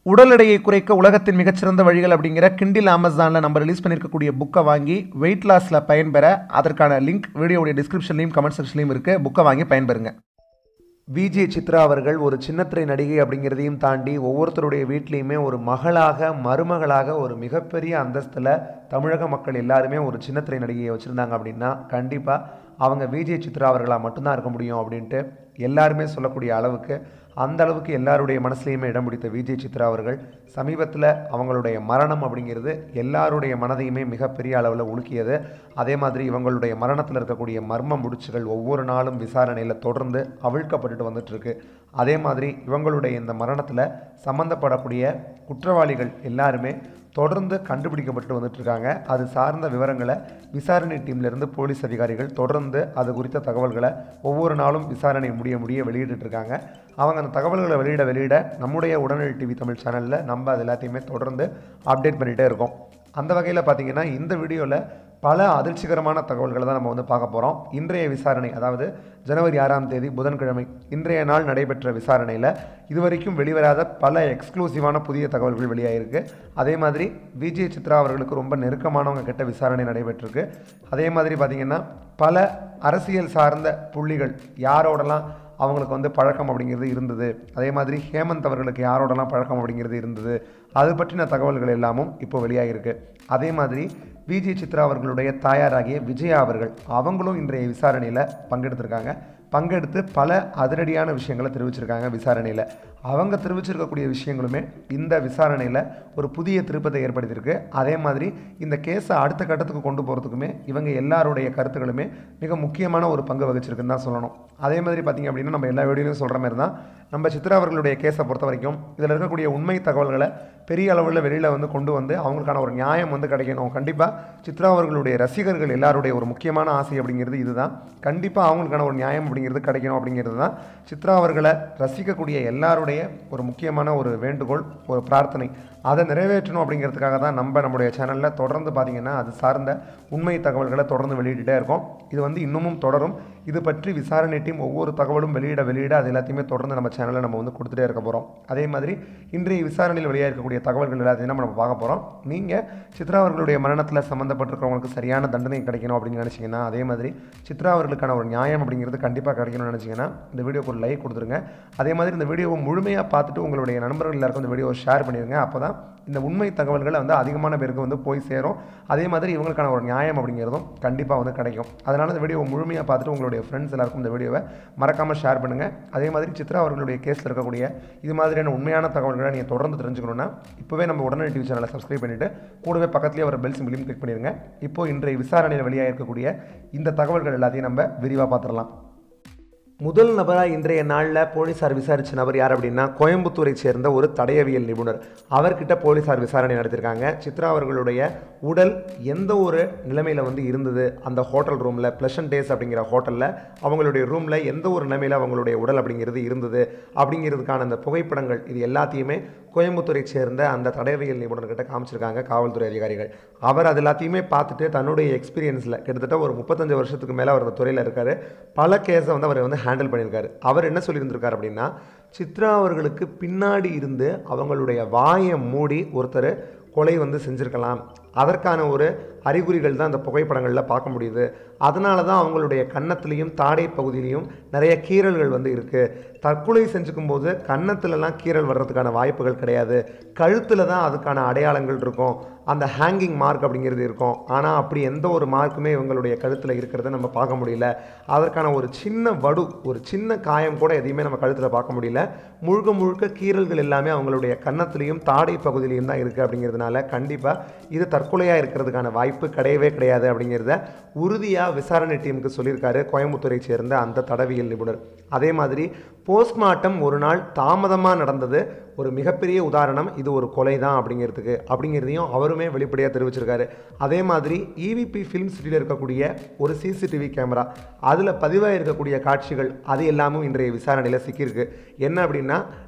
உடல் எடையை குறைக்க உலகத்தின் மிகச்சிறந்த வழிகள் அப்படிங்கிற கிண்டில் அமேசானில் நம்ம ரிலீஸ் பண்ணியிருக்கக்கூடிய புக்கை வாங்கி வெயிட் லாஸில் பயன்பெற அதற்கான லிங்க் வீடியோடைய டிஸ்கிரிப்ஷன்லையும் கமெண்ட் செக்ஷன்லையும் இருக்குது புக்கை வாங்கி பயன்பெறுங்க விஜே சித்ரா அவர்கள் ஒரு சின்னத்திரை நடிகை அப்படிங்கிறதையும் தாண்டி ஒவ்வொருத்தருடைய வீட்லேயுமே ஒரு மகளாக மருமகளாக ஒரு மிகப்பெரிய அந்தஸ்தில் தமிழக மக்கள் எல்லாருமே ஒரு சின்னத்திரை நடிகையை வச்சுருந்தாங்க அப்படின்னா கண்டிப்பாக அவங்க விஜே சித்ரா அவர்களாக மட்டும்தான் இருக்க முடியும் அப்படின்ட்டு எல்லாருமே சொல்லக்கூடிய அளவுக்கு அந்த அளவுக்கு எல்லாருடைய மனசுலையுமே இடம் பிடித்த விஜய் சித்ரா அவர்கள் சமீபத்தில் அவங்களுடைய மரணம் அப்படிங்கிறது எல்லாருடைய மனதையுமே மிகப்பெரிய அளவில் உலுக்கியது அதே மாதிரி இவங்களுடைய மரணத்தில் இருக்கக்கூடிய மர்ம முடிச்சுகள் ஒவ்வொரு நாளும் விசாரணையில் தொடர்ந்து அவிழ்க்கப்பட்டுட்டு வந்துட்டுருக்கு அதே மாதிரி இவங்களுடைய இந்த மரணத்தில் சம்மந்தப்படக்கூடிய குற்றவாளிகள் எல்லாருமே தொடர்ந்து கண்டுபிடிக்கப்பட்டு வந்துட்டு இருக்காங்க அது சார்ந்த விவரங்களை விசாரணை டீம்லேருந்து போலீஸ் அதிகாரிகள் தொடர்ந்து அது குறித்த தகவல்களை ஒவ்வொரு நாளும் விசாரணை முடிய முடிய வெளியிட்டு இருக்காங்க அவங்க அந்த தகவல்களை வெளியிட வெளியிட நம்முடைய உடனடி டிவி தமிழ் சேனலில் நம்ம அது எல்லாத்தையுமே தொடர்ந்து அப்டேட் பண்ணிகிட்டே இருக்கோம் அந்த வகையில் பார்த்தீங்கன்னா இந்த வீடியோவில் பல அதிர்ச்சிகரமான தகவல்களை தான் நம்ம வந்து பார்க்க போகிறோம் இன்றைய விசாரணை அதாவது ஜனவரி ஆறாம் தேதி புதன்கிழமை இன்றைய நாள் நடைபெற்ற விசாரணையில் இதுவரைக்கும் வெளிவராத பல எக்ஸ்க்ளூசிவான புதிய தகவல்கள் வெளியாகிருக்கு அதே மாதிரி விஜய் சித்ரா அவர்களுக்கு ரொம்ப நெருக்கமானவங்க கிட்ட விசாரணை நடைபெற்றிருக்கு அதே மாதிரி பார்த்திங்கன்னா பல அரசியல் சார்ந்த புள்ளிகள் யாரோடலாம் அவங்களுக்கு வந்து பழக்கம் அப்படிங்கிறது இருந்தது அதே மாதிரி ஹேமந்த் அவர்களுக்கு யாரோடலாம் பழக்கம் அப்படிங்கிறது இருந்தது அது பற்றின தகவல்கள் எல்லாமும் இப்போ வெளியாகிருக்கு அதே மாதிரி விஜய் சித்ரா அவர்களுடைய தாயாராகிய விஜயா அவர்கள் அவங்களும் இன்றைய விசாரணையில் பங்கெடுத்திருக்காங்க பங்கெடுத்து பல அதிரடியான விஷயங்களை தெரிவிச்சிருக்காங்க விசாரணையில் அவங்க தெரிவிச்சிருக்கக்கூடிய விஷயங்களுமே இந்த விசாரணையில் ஒரு புதிய திருப்பத்தை ஏற்படுத்தியிருக்கு அதே மாதிரி இந்த கேஸை அடுத்த கட்டத்துக்கு கொண்டு போகிறதுக்குமே இவங்க எல்லாருடைய கருத்துக்களுமே மிக முக்கியமான ஒரு பங்கு வகிச்சிருக்குன்னு தான் சொல்லணும் அதே மாதிரி பார்த்திங்க அப்படின்னா நம்ம எல்லா வீடியோலையும் சொல்கிற மாதிரி தான் நம்ம சித்ரா அவர்களுடைய கேஸை பொறுத்த வரைக்கும் இதில் இருக்கக்கூடிய உண்மை தகவல்களை பெரிய அளவில் வெளியில் வந்து கொண்டு வந்து அவங்களுக்கான ஒரு நியாயம் வந்து கிடைக்கணும் கண்டிப்பாக சித்ரா அவர்களுடைய ரசிகர்கள் எல்லாருடைய ஒரு முக்கியமான ஆசை அப்படிங்கிறது இதுதான் கண்டிப்பாக அவங்களுக்கான ஒரு நியாயம் அப்படிங்கிறது கிடைக்கணும் அப்படிங்கிறது தான் சித்ரா அவர்களை ரசிக்கக்கூடிய எல்லாருடைய ஒரு முக்கியமான ஒரு வேண்டுகோள் ஒரு பிரார்த்தனை அதை நிறைவேற்றணும் அப்படிங்கிறதுக்காக தான் நம்ம நம்முடைய சேனலில் தொடர்ந்து பார்த்திங்கன்னா அது சார்ந்த உண்மை தகவல்களை தொடர்ந்து வெளியிட்டுட்டே இருக்கோம் இது வந்து இன்னமும் தொடரும் இது பற்றி விசாரணை டீம் ஒவ்வொரு தகவலும் வெளியிட வெளியிட அது எல்லாத்தையுமே தொடர்ந்து நம்ம சேனலில் நம்ம வந்து கொடுத்துட்டே இருக்க போகிறோம் அதே மாதிரி இன்றைய விசாரணையில் வெளியாக இருக்கக்கூடிய தகவல்கள் எல்லாத்தையும் நம்ம பார்க்க போகிறோம் நீங்கள் சித்ரா அவர்களுடைய மரணத்தில் சம்மந்தப்பட்டிருக்கிறவங்களுக்கு சரியான தண்டனை கிடைக்கணும் அப்படின்னு நினச்சிங்கன்னா அதே மாதிரி சித்ரா அவர்களுக்கான ஒரு நியாயம் அப்படிங்கிறது கண்டிப்பாக கிடைக்கணும்னு நினச்சிங்கன்னா இந்த வீடியோக்கு ஒரு லைக் கொடுத்துருங்க அதே மாதிரி இந்த வீடியோவை முழுமையாக பார்த்துட்டு உங்களுடைய நண்பர்கள் எல்லாருக்கும் இந்த வீடியோவை ஷேர் பண்ணிடுங்க அப்போ தான் இந்த உண்மை தகவல்களை வந்து அதிகமான பேருக்கு வந்து போய் சேரும் அதே மாதிரி இவங்களுக்கான ஒரு நியாயம் அப்படிங்கிறதும் கண்டிப்பாக வந்து கிடைக்கும் அதனால் இந்த வீடியோவை முழுமையாக பார்த்துட்டு உங்களுடைய ஃப்ரெண்ட்ஸ் எல்லாருக்கும் இந்த வீடியோவை மறக்காமல் ஷேர் பண்ணுங்கள் அதே மாதிரி சித்ரா அவர்களுடைய கேஸில் இருக்கக்கூடிய இது மாதிரியான உண்மையான தகவல்களை நீங்கள் தொடர்ந்து தெரிஞ்சுக்கணுன்னா இப்போவே நம்ம உடனடி டிவி சேனலை சப்ஸ்கிரைப் பண்ணிவிட்டு கூடவே பக்கத்துலேயே வர பெல் சிம்பிளையும் கிளிக் பண்ணிடுங்க இப்போ இன்றைய விசாரணையில் வெளியாக இருக்கக்கூடிய இந்த தகவல்கள் எல்லாத்தையும் நம்ம விரிவாக பார்த்துடலாம் முதல் நபராக இன்றைய நாளில் போலீஸார் விசாரித்த நபர் யார் அப்படின்னா கோயம்புத்தூரை சேர்ந்த ஒரு தடயவியல் நிபுணர் அவர்கிட்ட போலீஸார் விசாரணை நடத்தியிருக்காங்க சித்ரா அவர்களுடைய உடல் எந்த ஒரு நிலைமையில் வந்து இருந்தது அந்த ஹோட்டல் ரூமில் ப்ளஷன் டேஸ் அப்படிங்கிற ஹோட்டலில் அவங்களுடைய ரூமில் எந்த ஒரு நிலைமையில் அவங்களுடைய உடல் அப்படிங்கிறது இருந்தது அப்படிங்கிறதுக்கான அந்த புகைப்படங்கள் இது எல்லாத்தையுமே கோயம்புத்தூரை சேர்ந்த அந்த தடயவியல் நிபுணர்கிட்ட காமிச்சிருக்காங்க காவல்துறை அதிகாரிகள் அவர் அது எல்லாத்தையுமே பார்த்துட்டு தன்னுடைய எக்ஸ்பீரியன்ஸில் கிட்டத்தட்ட ஒரு முப்பத்தஞ்சு வருஷத்துக்கு மேலே அவர் அந்த துறையில் இருக்கார் பல கேஸை வந்து அவர் வந்து ஹேண்டில் பண்ணியிருக்காரு அவர் என்ன சொல்லியிருந்திருக்கார் அப்படின்னா சித்ரா அவர்களுக்கு பின்னாடி இருந்து அவங்களுடைய வாயை மூடி ஒருத்தர் கொலை வந்து செஞ்சுருக்கலாம் அதற்கான ஒரு அறிகுறிகள் தான் அந்த புகைப்படங்களில் பார்க்க முடியுது அதனால தான் அவங்களுடைய கன்னத்துலேயும் தாடை பகுதியிலையும் நிறைய கீறல்கள் வந்து இருக்குது தற்கொலை செஞ்சுக்கும் போது கன்னத்துலலாம் கீறல் வர்றதுக்கான வாய்ப்புகள் கிடையாது கழுத்தில் தான் அதுக்கான அடையாளங்கள் இருக்கும் அந்த ஹேங்கிங் மார்க் அப்படிங்கிறது இருக்கும் ஆனால் அப்படி எந்த ஒரு மார்க்குமே இவங்களுடைய கழுத்தில் இருக்கிறத நம்ம பார்க்க முடியல அதற்கான ஒரு சின்ன வடு ஒரு சின்ன காயம் கூட எதையுமே நம்ம கழுத்தில் பார்க்க முடியல முழுக்க முழுக்க கீறல்கள் எல்லாமே அவங்களுடைய கன்னத்துலேயும் தாடை பகுதியிலையும் தான் இருக்குது அப்படிங்கிறதுனால கண்டிப்பாக இது தற்கொலையாக இருக்கிறதுக்கான வாய்ப்பு கிடையவே கிடையாது அப்படிங்கிறத உறுதியாக விசாரணை டீமுக்கு சொல்லியிருக்காரு கோயம்புத்தூரை சேர்ந்த அந்த தடவியல் நிபுணர் அதே மாதிரி போஸ்ட்மார்ட்டம் ஒரு நாள் தாமதமாக நடந்தது ஒரு மிகப்பெரிய உதாரணம் இது ஒரு கொலை தான் அப்படிங்கிறதுக்கு அப்படிங்கிறதையும் அவருமே வெளிப்படையாக தெரிவிச்சிருக்காரு அதே மாதிரி இவிபி ஃபிலிம் சிட்டியில் இருக்கக்கூடிய ஒரு சிசிடிவி கேமரா அதில் பதிவாக இருக்கக்கூடிய காட்சிகள் அது எல்லாமும் இன்றைய விசாரணையில் சிக்கியிருக்கு என்ன அப்படின்னா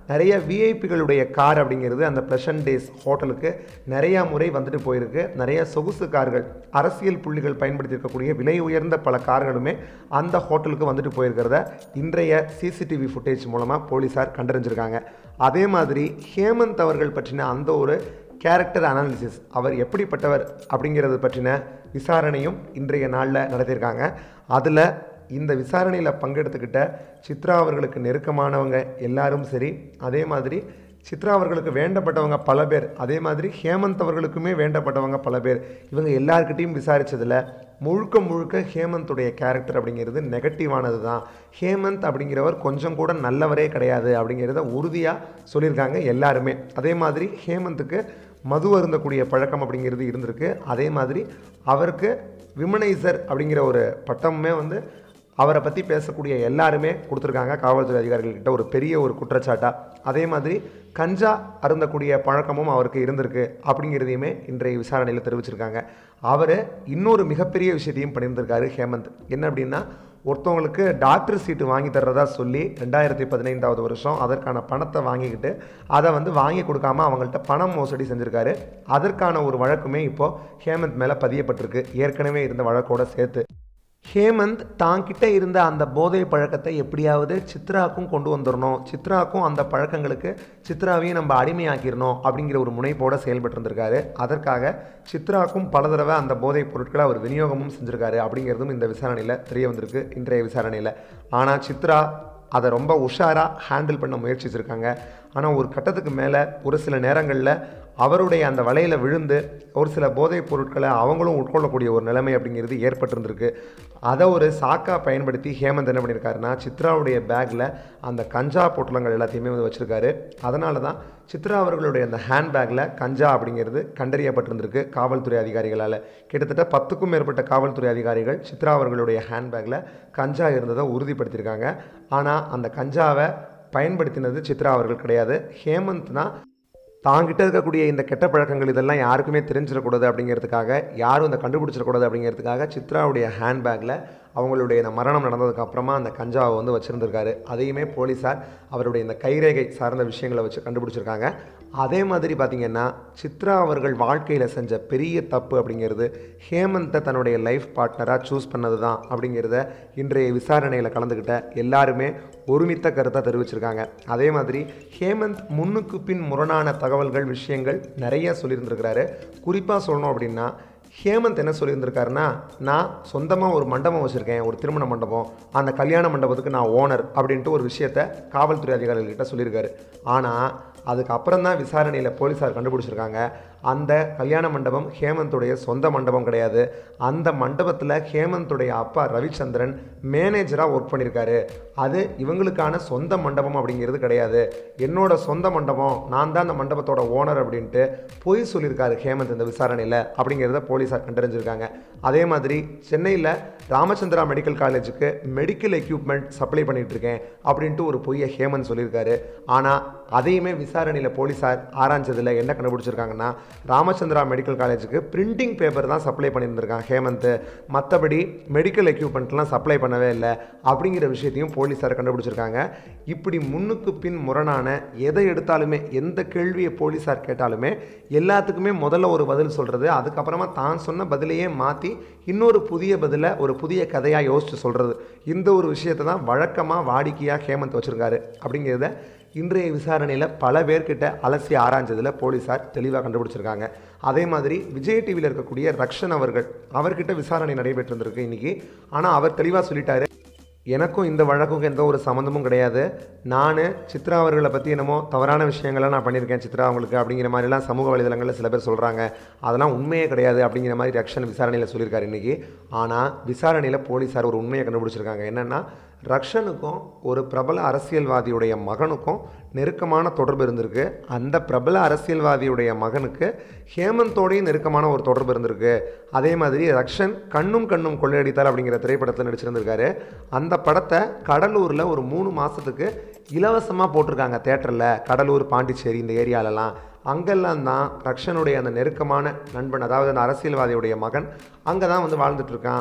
நிறைய விஐபிகளுடைய கார் அப்படிங்கிறது அந்த ப்ளஷன் டேஸ் ஹோட்டலுக்கு நிறையா முறை வந்துட்டு போயிருக்கு நிறைய சொகுசு கார்கள் அரசியல் புள்ளிகள் பயன்படுத்தி இருக்கக்கூடிய விலை உயர்ந்த பல கார்களுமே அந்த ஹோட்டலுக்கு வந்துட்டு போயிருக்கிறத இன்றைய சிசிடிவி ஃபுட்டேஜ் மூலமாக போலீஸார் கண்டறிஞ்சிருக்காங்க அதே மாதிரி ஹேமந்த் அவர்கள் பற்றின அந்த ஒரு கேரக்டர் அனாலிசிஸ் அவர் எப்படிப்பட்டவர் அப்படிங்கிறது பற்றின விசாரணையும் இன்றைய நாளில் நடத்தியிருக்காங்க அதில் இந்த விசாரணையில் பங்கெடுத்துக்கிட்ட சித்ரா அவர்களுக்கு நெருக்கமானவங்க எல்லாரும் சரி அதே மாதிரி சித்ரா அவர்களுக்கு வேண்டப்பட்டவங்க பல பேர் அதே மாதிரி ஹேமந்த் அவர்களுக்குமே வேண்டப்பட்டவங்க பல பேர் இவங்க எல்லார்கிட்டையும் விசாரித்ததில் முழுக்க முழுக்க ஹேமந்துடைய கேரக்டர் அப்படிங்கிறது நெகட்டிவானது தான் ஹேமந்த் அப்படிங்கிறவர் கொஞ்சம் கூட நல்லவரே கிடையாது அப்படிங்கிறத உறுதியாக சொல்லியிருக்காங்க எல்லாருமே அதே மாதிரி ஹேமந்துக்கு மது அருந்தக்கூடிய பழக்கம் அப்படிங்கிறது இருந்திருக்கு அதே மாதிரி அவருக்கு விமனைசர் அப்படிங்கிற ஒரு பட்டமுமே வந்து அவரை பற்றி பேசக்கூடிய எல்லாருமே கொடுத்துருக்காங்க காவல்துறை அதிகாரிகள்கிட்ட ஒரு பெரிய ஒரு குற்றச்சாட்டாக அதே மாதிரி கஞ்சா அருந்தக்கூடிய பழக்கமும் அவருக்கு இருந்திருக்கு அப்படிங்கிறதையுமே இன்றைய விசாரணையில் தெரிவிச்சிருக்காங்க அவர் இன்னொரு மிகப்பெரிய விஷயத்தையும் பண்ணியிருந்திருக்காரு ஹேமந்த் என்ன அப்படின்னா ஒருத்தவங்களுக்கு டாக்டர் சீட்டு வாங்கி தர்றதா சொல்லி ரெண்டாயிரத்தி பதினைந்தாவது வருஷம் அதற்கான பணத்தை வாங்கிக்கிட்டு அதை வந்து வாங்கி கொடுக்காம அவங்கள்ட்ட பணம் மோசடி செஞ்சுருக்காரு அதற்கான ஒரு வழக்குமே இப்போது ஹேமந்த் மேலே பதியப்பட்டிருக்கு ஏற்கனவே இருந்த வழக்கோட சேர்த்து ஹேமந்த் தாங்கிட்ட இருந்த அந்த போதை பழக்கத்தை எப்படியாவது சித்ராக்கும் கொண்டு வந்துடணும் சித்ராக்கும் அந்த பழக்கங்களுக்கு சித்ராவையும் நம்ம அடிமையாக்கிடணும் அப்படிங்கிற ஒரு முனைப்போட செயல்பட்டு இருந்திருக்காரு அதற்காக சித்ராக்கும் பல தடவை அந்த போதைப் பொருட்களை அவர் விநியோகமும் செஞ்சுருக்காரு அப்படிங்கிறதும் இந்த விசாரணையில் தெரிய வந்திருக்கு இன்றைய விசாரணையில் ஆனால் சித்ரா அதை ரொம்ப உஷாராக ஹேண்டில் பண்ண முயற்சிச்சிருக்காங்க ஆனால் ஒரு கட்டத்துக்கு மேலே ஒரு சில நேரங்களில் அவருடைய அந்த வலையில் விழுந்து ஒரு சில போதைப் பொருட்களை அவங்களும் உட்கொள்ளக்கூடிய ஒரு நிலைமை அப்படிங்கிறது ஏற்பட்டிருந்திருக்கு அதை ஒரு சாக்கா பயன்படுத்தி ஹேமந்த் என்ன பண்ணியிருக்காருன்னா சித்ராவுடைய பேக்கில் அந்த கஞ்சா பொட்டலங்கள் எல்லாத்தையுமே வந்து வச்சுருக்காரு அதனால தான் சித்ரா அவர்களுடைய அந்த ஹேண்ட்பேக்கில் கஞ்சா அப்படிங்கிறது கண்டறியப்பட்டிருந்திருக்கு காவல்துறை அதிகாரிகளால் கிட்டத்தட்ட பத்துக்கும் மேற்பட்ட காவல்துறை அதிகாரிகள் சித்ரா அவர்களுடைய ஹேண்ட்பேக்கில் கஞ்சா இருந்ததை உறுதிப்படுத்தியிருக்காங்க ஆனால் அந்த கஞ்சாவை பயன்படுத்தினது சித்ரா அவர்கள் கிடையாது ஹேமந்த் தான் தாங்கிட்ட இருக்கக்கூடிய இந்த கெட்ட பழக்கங்கள் இதெல்லாம் யாருக்குமே தெரிஞ்சிடக்கூடாது அப்படிங்கிறதுக்காக யாரும் இந்த கண்டுபிடிச்சிடக்கூடாது அப்படிங்கிறதுக்காக சித்ராவுடைய ஹேண்ட்பேக்கில் அவங்களுடைய இந்த மரணம் நடந்ததுக்கு அப்புறமா அந்த கஞ்சாவை வந்து வச்சுருந்துருக்காரு அதையுமே போலீஸார் அவருடைய இந்த கைரேகை சார்ந்த விஷயங்களை வச்சு கண்டுபிடிச்சிருக்காங்க அதே மாதிரி பார்த்திங்கன்னா சித்ரா அவர்கள் வாழ்க்கையில் செஞ்ச பெரிய தப்பு அப்படிங்கிறது ஹேமந்தை தன்னுடைய லைஃப் பார்ட்னராக சூஸ் பண்ணது தான் அப்படிங்கிறத இன்றைய விசாரணையில் கலந்துக்கிட்ட எல்லாருமே ஒருமித்த கருத்தை தெரிவிச்சிருக்காங்க அதே மாதிரி ஹேமந்த் முன்னுக்கு பின் முரணான தகவல்கள் விஷயங்கள் நிறைய சொல்லியிருந்திருக்கிறாரு குறிப்பாக சொல்லணும் அப்படின்னா ஹேமந்த் என்ன சொல்லியிருந்திருக்காருன்னா நான் சொந்தமாக ஒரு மண்டபம் வச்சுருக்கேன் ஒரு திருமண மண்டபம் அந்த கல்யாண மண்டபத்துக்கு நான் ஓனர் அப்படின்ட்டு ஒரு விஷயத்த காவல்துறை அதிகாரிகள்கிட்ட சொல்லியிருக்காரு ஆனால் அதுக்கப்புறம் தான் விசாரணையில் போலீஸார் கண்டுபிடிச்சிருக்காங்க அந்த கல்யாண மண்டபம் ஹேமந்துடைய சொந்த மண்டபம் கிடையாது அந்த மண்டபத்தில் ஹேமந்துடைய அப்பா ரவிச்சந்திரன் மேனேஜராக ஒர்க் பண்ணியிருக்காரு அது இவங்களுக்கான சொந்த மண்டபம் அப்படிங்கிறது கிடையாது என்னோட சொந்த மண்டபம் நான் தான் அந்த மண்டபத்தோட ஓனர் அப்படின்ட்டு பொய் சொல்லியிருக்காரு ஹேமந்த் இந்த விசாரணையில் அப்படிங்கிறத போலீஸார் கண்டறிஞ்சிருக்காங்க அதே மாதிரி சென்னையில் ராமச்சந்திரா மெடிக்கல் காலேஜுக்கு மெடிக்கல் எக்யூப்மெண்ட் சப்ளை பண்ணிட்டு இருக்கேன் அப்படின்ட்டு ஒரு பொய்யை ஹேமந்த் சொல்லியிருக்காரு ஆனால் அதையுமே விசாரணையில் போலீஸார் ஆராய்ஞ்சதில் என்ன கண்டுபிடிச்சிருக்காங்கன்னா ராமச்சந்திரா மெடிக்கல் காலேஜுக்கு பிரிண்டிங் பேப்பர் தான் சப்ளை பண்ணியிருந்திருக்கான் ஹேமந்த் மற்றபடி மெடிக்கல் எக்யூப்மெண்ட்லாம் சப்ளை பண்ணவே இல்லை அப்படிங்கிற விஷயத்தையும் போலீஸார் கண்டுபிடிச்சிருக்காங்க இப்படி முன்னுக்கு பின் முரணான எதை எடுத்தாலுமே எந்த கேள்வியை போலீஸார் கேட்டாலுமே எல்லாத்துக்குமே முதல்ல ஒரு பதில் சொல்கிறது அதுக்கப்புறமா தான் சொன்ன பதிலையே மாற்றி இன்னொரு புதிய பதிலை ஒரு புதிய கதையாக யோசித்து சொல்கிறது இந்த ஒரு விஷயத்தை தான் வழக்கமாக வாடிக்கையாக ஹேமந்த் வச்சுருக்காரு அப்படிங்கிறத இன்றைய விசாரணையில் பல பேர்கிட்ட அலசி ஆராய்ஞ்சதில் போலீஸார் தெளிவாக கண்டுபிடிச்சிருக்காங்க அதே மாதிரி விஜய் டிவியில் இருக்கக்கூடிய ரக்ஷன் அவர்கள் அவர்கிட்ட விசாரணை நடைபெற்றிருந்திருக்கு இன்றைக்கி ஆனால் அவர் தெளிவாக சொல்லிட்டாரு எனக்கும் இந்த வழக்குக்கும் எந்த ஒரு சம்மந்தமும் கிடையாது நான் சித்ரா அவர்களை பற்றி என்னமோ தவறான விஷயங்களை நான் பண்ணியிருக்கேன் சித்ரா அவங்களுக்கு அப்படிங்கிற மாதிரிலாம் சமூக வலைதளங்களில் சில பேர் சொல்கிறாங்க அதெல்லாம் உண்மையே கிடையாது அப்படிங்கிற மாதிரி ரக்ஷன் விசாரணையில் சொல்லியிருக்காரு இன்றைக்கி ஆனால் விசாரணையில் போலீஸார் ஒரு உண்மையை கண்டுபிடிச்சிருக்காங்க என்னென்னா ரக்ஷனுக்கும் ஒரு பிரபல அரசியல்வாதியுடைய மகனுக்கும் நெருக்கமான தொடர்பு இருந்திருக்கு அந்த பிரபல அரசியல்வாதியுடைய மகனுக்கு ஹேமந்தோடையும் நெருக்கமான ஒரு தொடர்பு இருந்திருக்கு அதே மாதிரி ரக்ஷன் கண்ணும் கண்ணும் கொள்ளையடித்தார் அப்படிங்கிற திரைப்படத்தில் நடிச்சிருந்திருக்காரு அந்த படத்தை கடலூரில் ஒரு மூணு மாதத்துக்கு இலவசமாக போட்டிருக்காங்க தேட்டரில் கடலூர் பாண்டிச்சேரி இந்த ஏரியாலலாம் அங்கெல்லாம் தான் ரக்ஷனுடைய அந்த நெருக்கமான நண்பன் அதாவது அந்த அரசியல்வாதியுடைய மகன் அங்கே தான் வந்து வாழ்ந்துட்டு இருக்கான்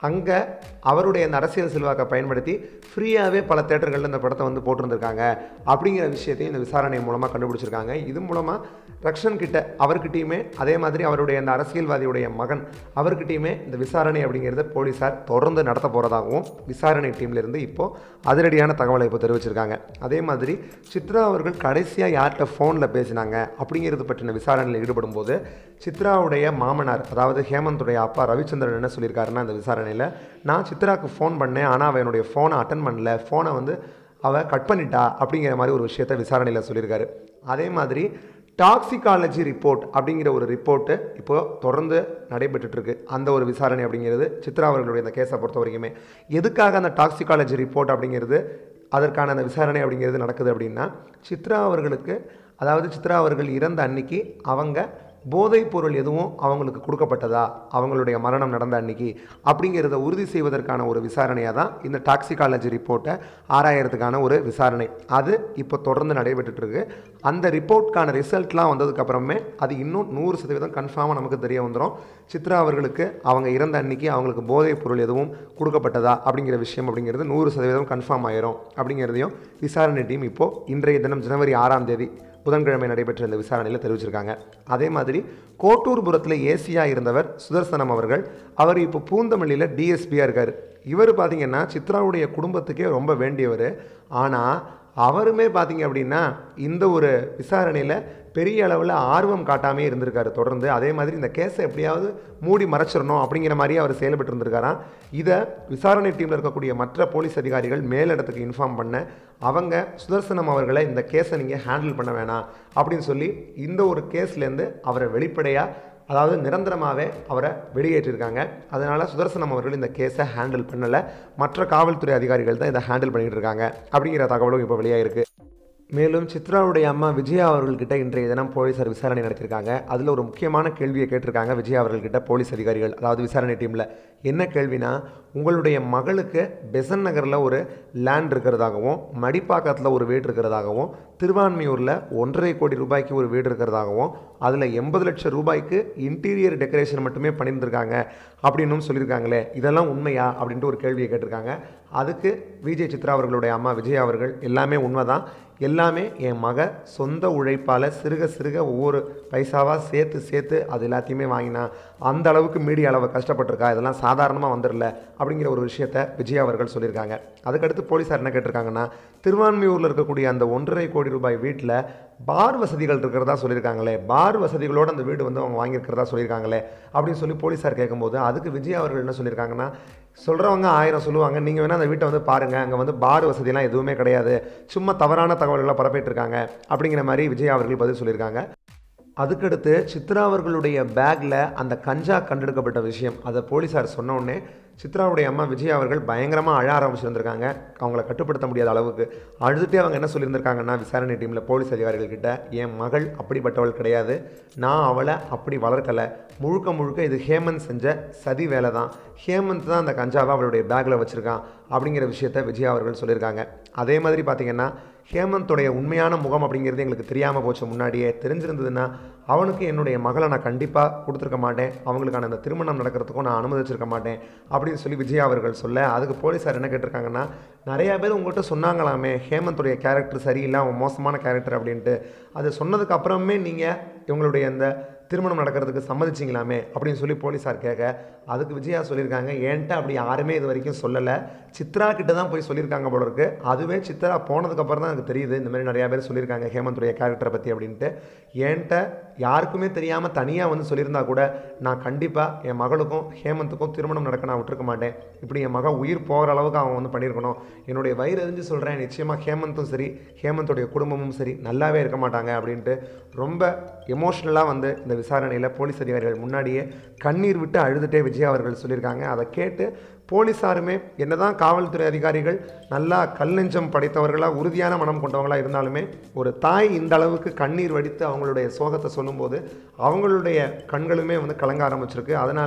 அங்கே அவருடைய அந்த அரசியல் செல்வாக்கை பயன்படுத்தி ஃப்ரீயாகவே பல தேட்டர்களில் இந்த படத்தை வந்து போட்டிருந்திருக்காங்க அப்படிங்கிற விஷயத்தையும் இந்த விசாரணை மூலமாக கண்டுபிடிச்சிருக்காங்க இது மூலமாக ரக்ஷன் கிட்ட அவர்கிட்டயுமே அதே மாதிரி அவருடைய அந்த அரசியல்வாதியுடைய மகன் அவர்கிட்டயுமே இந்த விசாரணை அப்படிங்கிறத போலீஸார் தொடர்ந்து நடத்த போகிறதாகவும் விசாரணை டீம்லேருந்து இப்போது அதிரடியான தகவலை இப்போ தெரிவிச்சிருக்காங்க அதே மாதிரி சித்ரா அவர்கள் கடைசியாக யார்கிட்ட ஃபோனில் பேசினாங்க அப்படிங்கிறது பற்றின விசாரணையில் ஈடுபடும் போது சித்ராவுடைய மாமனார் அதாவது ஹேமந்துடைய அப்பா ரவிச்சந்திரன் என்ன சொல்லியிருக்காருன்னா இந்த விசாரணையில் நான் சித்ராவுக்கு ஃபோன் பண்ணேன் ஆனால் அவன் என்னுடைய ஃபோனை அட்டன் பண்ணல ஃபோனை வந்து அவள் கட் பண்ணிட்டா அப்படிங்கிற மாதிரி ஒரு விஷயத்த விசாரணையில் சொல்லியிருக்காரு அதே மாதிரி டாக்ஸிகாலஜி ரிப்போர்ட் அப்படிங்கிற ஒரு ரிப்போர்ட்டு இப்போ தொடர்ந்து நடைபெற்றுட்டு இருக்கு அந்த ஒரு விசாரணை அப்படிங்கிறது சித்ரா அவர்களுடைய இந்த கேஸை பொறுத்த வரைக்குமே எதுக்காக அந்த டாக்ஸிகாலஜி ரிப்போர்ட் அப்படிங்கிறது அதற்கான அந்த விசாரணை அப்படிங்கிறது நடக்குது அப்படின்னா சித்ரா அவர்களுக்கு அதாவது சித்ரா அவர்கள் இறந்த அன்னைக்கு அவங்க போதைப் பொருள் எதுவும் அவங்களுக்கு கொடுக்கப்பட்டதா அவங்களுடைய மரணம் நடந்த அன்னைக்கு அப்படிங்கிறத உறுதி செய்வதற்கான ஒரு விசாரணையாக தான் இந்த டாக்ஸிகாலஜி ரிப்போர்ட்டை ஆராயறதுக்கான ஒரு விசாரணை அது இப்போ தொடர்ந்து நடைபெற்றுட்டு இருக்கு அந்த ரிப்போர்ட்கான ரிசல்ட்லாம் வந்ததுக்கப்புறமே அது இன்னும் நூறு சதவீதம் கன்ஃபார்மாக நமக்கு தெரிய வந்துடும் சித்ரா அவர்களுக்கு அவங்க இறந்த அன்னைக்கு அவங்களுக்கு போதைப் பொருள் எதுவும் கொடுக்கப்பட்டதா அப்படிங்கிற விஷயம் அப்படிங்கிறது நூறு சதவீதம் கன்ஃபார்ம் ஆயிரும் அப்படிங்கிறதையும் விசாரணை டீம் இப்போது இன்றைய தினம் ஜனவரி ஆறாம் தேதி புதன்கிழமை நடைபெற்ற இந்த விசாரணையில் தெரிவிச்சிருக்காங்க அதே மாதிரி கோட்டூர்புரத்தில் ஏசியாக இருந்தவர் சுதர்சனம் அவர்கள் அவர் இப்போ பூந்தமல்லியில் டிஎஸ்பியாக இருக்கார் இவர் பார்த்தீங்கன்னா சித்ராவுடைய குடும்பத்துக்கே ரொம்ப வேண்டியவர் ஆனால் அவருமே பார்த்தீங்க அப்படின்னா இந்த ஒரு விசாரணையில் பெரிய அளவில் ஆர்வம் காட்டாமே இருந்திருக்காரு தொடர்ந்து அதே மாதிரி இந்த கேஸை எப்படியாவது மூடி மறைச்சிடணும் அப்படிங்கிற மாதிரி அவர் செயல்பட்டு இருந்திருக்காராம் இதை விசாரணை டீமில் இருக்கக்கூடிய மற்ற போலீஸ் அதிகாரிகள் மேலிடத்துக்கு இன்ஃபார்ம் பண்ண அவங்க சுதர்சனம் அவர்களை இந்த கேஸை நீங்கள் ஹேண்டில் பண்ண வேணாம் அப்படின்னு சொல்லி இந்த ஒரு கேஸ்லேருந்து அவரை வெளிப்படையாக அதாவது நிரந்தரமாகவே அவரை வெளியேற்றிருக்காங்க அதனால் சுதர்சனம் அவர்கள் இந்த கேஸை ஹேண்டில் பண்ணலை மற்ற காவல்துறை அதிகாரிகள் தான் இதை ஹேண்டில் பண்ணிகிட்டு இருக்காங்க அப்படிங்கிற தகவலும் இப்போ வெளியாகிருக்கு மேலும் சித்ராவுடைய அம்மா விஜயா அவர்கள்கிட்ட இன்றைய தினம் போலீசார் விசாரணை நடத்தியிருக்காங்க அதில் ஒரு முக்கியமான கேள்வியை கேட்டிருக்காங்க விஜயா அவர்கள்கிட்ட போலீஸ் அதிகாரிகள் அதாவது விசாரணை டீமில் என்ன கேள்வினா உங்களுடைய மகளுக்கு பெசன் நகரில் ஒரு லேண்ட் இருக்கிறதாகவும் மடிப்பாக்கத்தில் ஒரு வீடு இருக்கிறதாகவும் திருவான்மியூரில் ஒன்றரை கோடி ரூபாய்க்கு ஒரு வீடு இருக்கிறதாகவும் அதில் எண்பது லட்சம் ரூபாய்க்கு இன்டீரியர் டெக்கரேஷன் மட்டுமே பண்ணியிருந்திருக்காங்க அப்படின்னும் சொல்லியிருக்காங்களே இதெல்லாம் உண்மையா அப்படின்ட்டு ஒரு கேள்வியை கேட்டிருக்காங்க அதுக்கு விஜய் சித்ரா அவர்களுடைய அம்மா விஜய் அவர்கள் எல்லாமே உண்மைதான் எல்லாமே என் மக சொந்த உழைப்பால் சிறுக சிறுக ஒவ்வொரு பைசாவாக சேர்த்து சேர்த்து அது எல்லாத்தையுமே வாங்கினா அந்த அளவுக்கு மீடியா அளவு கஷ்டப்பட்டிருக்கா இதெல்லாம் சாதாரணமாக வந்துடல அப்படிங்கிற ஒரு விஷயத்த விஜய் அவர்கள் சொல்லியிருக்காங்க அதுக்கடுத்து போலீஸார் என்ன கேட்டிருக்காங்கன்னா திருவான்மியூரில் இருக்கக்கூடிய அந்த ஒன்றரை கோடி ரூபாய் வீட்டில் பார் வசதிகள் இருக்கிறதா சொல்லியிருக்காங்களே பார் வசதிகளோடு அந்த வீடு வந்து அவங்க வாங்கியிருக்கிறதா சொல்லியிருக்காங்களே அப்படின்னு சொல்லி போலீஸார் கேட்கும்போது அதுக்கு விஜய் அவர்கள் என்ன சொல்லியிருக்காங்கன்னா சொல்கிறவங்க ஆயிரம் சொல்லுவாங்க நீங்கள் வேணால் அந்த வீட்டை வந்து பாருங்கள் அங்கே வந்து பார் வசதிலாம் எதுவுமே கிடையாது சும்மா தவறான தகவல்களை பரப்பிட்டு இருக்காங்க அப்படிங்கிற மாதிரி விஜய் அவர்கள் பதில் சொல்லியிருக்காங்க அதுக்கடுத்து சித்ரா அவர்களுடைய பேக்கில் அந்த கஞ்சா கண்டெடுக்கப்பட்ட விஷயம் அதை போலீஸார் சொன்ன உடனே சித்ராவுடைய அம்மா விஜய் அவர்கள் பயங்கரமாக அழ ஆரம்பிச்சிருந்திருக்காங்க அவங்கள கட்டுப்படுத்த முடியாத அளவுக்கு அழுதுகிட்டே அவங்க என்ன சொல்லியிருந்திருக்காங்கன்னா விசாரணை டீமில் போலீஸ் அதிகாரிகள் கிட்ட என் மகள் அப்படிப்பட்டவள் கிடையாது நான் அவளை அப்படி வளர்க்கலை முழுக்க முழுக்க இது ஹேமந்த் செஞ்ச சதி வேலை தான் ஹேமந்த் தான் அந்த கஞ்சாவை அவளுடைய பேக்கில் வச்சுருக்கான் அப்படிங்கிற விஷயத்த விஜய் அவர்கள் சொல்லியிருக்காங்க அதே மாதிரி பார்த்தீங்கன்னா ஹேமந்தோடைய உண்மையான முகம் அப்படிங்கிறது எங்களுக்கு தெரியாமல் போச்சு முன்னாடியே தெரிஞ்சிருந்ததுன்னா அவனுக்கு என்னுடைய மகளை நான் கண்டிப்பாக கொடுத்துருக்க மாட்டேன் அவங்களுக்கான அந்த திருமணம் நடக்கிறதுக்கும் நான் அனுமதிச்சிருக்க மாட்டேன் அப்படின்னு சொல்லி விஜய் அவர்கள் சொல்ல அதுக்கு போலீஸார் என்ன கேட்டிருக்காங்கன்னா நிறையா பேர் உங்கள்கிட்ட சொன்னாங்களாமே ஹேமந்துடைய கேரக்டர் சரியில்லை அவன் மோசமான கேரக்டர் அப்படின்ட்டு அது சொன்னதுக்கு அப்புறமே நீங்கள் இவங்களுடைய அந்த திருமணம் நடக்கிறதுக்கு சம்மதிச்சிங்களாமே அப்படின்னு சொல்லி போலீஸார் கேட்க அதுக்கு விஜயா சொல்லியிருக்காங்க ஏன்ட்ட அப்படி யாருமே இது வரைக்கும் சொல்லலை சித்ரா கிட்ட தான் போய் சொல்லியிருக்காங்க போல இருக்கு அதுவே சித்ரா போனதுக்கப்புறம் தான் எனக்கு தெரியுது இந்த மாதிரி நிறையா பேர் சொல்லியிருக்காங்க ஹேமந்துடைய கேரக்டரை பற்றி அப்படின்ட்டு ஏன்ட்ட யாருக்குமே தெரியாமல் தனியாக வந்து சொல்லியிருந்தா கூட நான் கண்டிப்பாக என் மகளுக்கும் ஹேமந்துக்கும் திருமணம் நடக்க நான் விட்டுருக்க மாட்டேன் இப்படி என் மக உயிர் போகிற அளவுக்கு அவன் வந்து பண்ணியிருக்கணும் என்னுடைய வயிறு எரிஞ்சு சொல்கிறேன் நிச்சயமாக ஹேமந்தும் சரி ஹேமந்தோடைய குடும்பமும் சரி நல்லாவே இருக்க மாட்டாங்க அப்படின்ட்டு ரொம்ப எமோஷ்னலாக வந்து இந்த விசாரணையில் போலீஸ் அதிகாரிகள் முன்னாடியே கண்ணீர் விட்டு அழுதுட்டே விஜய் அவர்கள் சொல்லியிருக்காங்க அதை கேட்டு போலீஸாருமே என்னதான் காவல்துறை அதிகாரிகள் நல்லா கல் நெஞ்சம் படைத்தவர்களாக உறுதியான மனம் கொண்டவங்களாக இருந்தாலுமே ஒரு தாய் இந்த அளவுக்கு கண்ணீர் வடித்து அவங்களுடைய சோகத்தை சொல்லும்போது அவங்களுடைய கண்களுமே வந்து கலங்க ஆரம்பிச்சிருக்கு அதனால்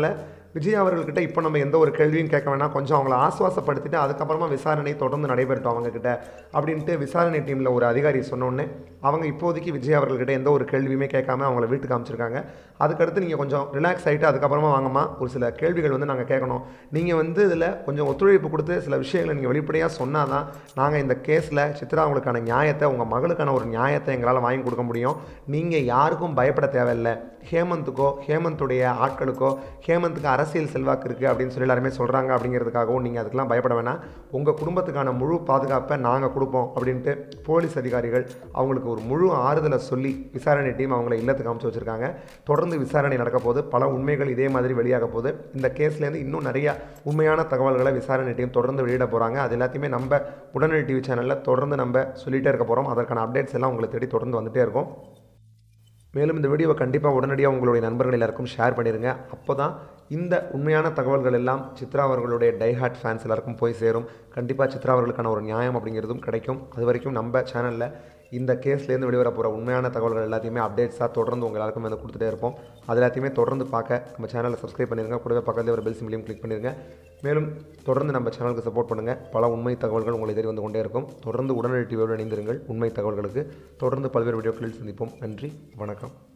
விஜய் அவர்கள்கிட்ட இப்போ நம்ம எந்த ஒரு கேள்வியும் கேட்க வேணாம் கொஞ்சம் அவங்கள ஆசுவாசப்படுத்திட்டு அதுக்கப்புறமா விசாரணை தொடர்ந்து நடைபெறட்டும் அவங்கக்கிட்ட அப்படின்ட்டு விசாரணை டீமில் ஒரு அதிகாரி சொன்னோடனே அவங்க இப்போதைக்கு விஜய் அவர்கள்கிட்ட எந்த ஒரு கேள்வியுமே கேட்காம அவங்கள வீட்டுக்கு அமைச்சிருக்காங்க அதுக்கடுத்து நீங்கள் கொஞ்சம் ரிலாக்ஸ் ஆகிட்டு அதுக்கப்புறமா வாங்கம்மா ஒரு சில கேள்விகள் வந்து நாங்கள் கேட்கணும் நீங்கள் வந்து இதில் கொஞ்சம் ஒத்துழைப்பு கொடுத்து சில விஷயங்களை நீங்கள் வெளிப்படையாக சொன்னால் தான் நாங்கள் இந்த கேஸில் சித்ரா அவங்களுக்கான நியாயத்தை உங்கள் மகளுக்கான ஒரு நியாயத்தை எங்களால் வாங்கி கொடுக்க முடியும் நீங்கள் யாருக்கும் பயப்பட தேவையில்லை ஹேமந்துக்கோ ஹேமந்துடைய ஆட்களுக்கோ ஹேமந்துக்கு அரசியல் செல்வாக்கு இருக்குது அப்படின்னு சொல்லி எல்லாருமே சொல்கிறாங்க அப்படிங்கிறதுக்காகவும் நீங்கள் அதுக்கெல்லாம் பயப்பட வேணாம் உங்கள் குடும்பத்துக்கான முழு பாதுகாப்பை நாங்கள் கொடுப்போம் அப்படின்ட்டு போலீஸ் அதிகாரிகள் அவங்களுக்கு ஒரு முழு ஆறுதலை சொல்லி விசாரணை டீம் அவங்கள இல்லத்துக்கு அமைச்சு வச்சுருக்காங்க தொடர்ந்து விசாரணை நடக்க போது பல உண்மைகள் இதே மாதிரி வெளியாக போகுது இந்த கேஸ்லேருந்து இன்னும் நிறைய உண்மையான தகவல்களை விசாரணை டீம் தொடர்ந்து வெளியிட போகிறாங்க அது எல்லாத்தையுமே நம்ம உடனடி டிவி சேனலில் தொடர்ந்து நம்ம சொல்லிகிட்டே இருக்க போகிறோம் அதற்கான அப்டேட்ஸ் எல்லாம் உங்களை தேடி தொடர்ந்து வந்துகிட்டே இருக்கும் மேலும் இந்த வீடியோவை கண்டிப்பாக உடனடியாக உங்களுடைய நண்பர்கள் எல்லாருக்கும் ஷேர் பண்ணிடுங்க அப்போ தான் இந்த உண்மையான தகவல்கள் எல்லாம் சித்ரா அவர்களுடைய டைஹார்ட் ஃபேன்ஸ் எல்லாருக்கும் போய் சேரும் கண்டிப்பாக சித்ரா அவர்களுக்கான ஒரு நியாயம் அப்படிங்கிறதும் கிடைக்கும் அது வரைக்கும் நம்ம சேனலில் இந்த கேஸ்லேருந்து வெளிவர போகிற உண்மையான தகவல்கள் எல்லாத்தையுமே அப்டேட்ஸாக தொடர்ந்து உங்கள் எல்லாருக்கும் வந்து கொடுத்துட்டே இருப்போம் அது எல்லாத்தையுமே தொடர்ந்து பார்க்க நம்ம சேனலை சப்ஸ்கிரைப் பண்ணிடுங்க கூடவே பக்கத்தில் ஒரு பெல் சிம்லையும் கிளிக் பண்ணிடுங்க மேலும் தொடர்ந்து நம்ம சேனலுக்கு சப்போர்ட் பண்ணுங்கள் பல உண்மை தகவல்கள் உங்களை தேடி வந்து கொண்டே இருக்கும் தொடர்ந்து உடனடி டிவியோடு இணைந்திருங்கள் உண்மை தகவல்களுக்கு தொடர்ந்து பல்வேறு வீடியோக்களில் சந்திப்போம் நன்றி வணக்கம்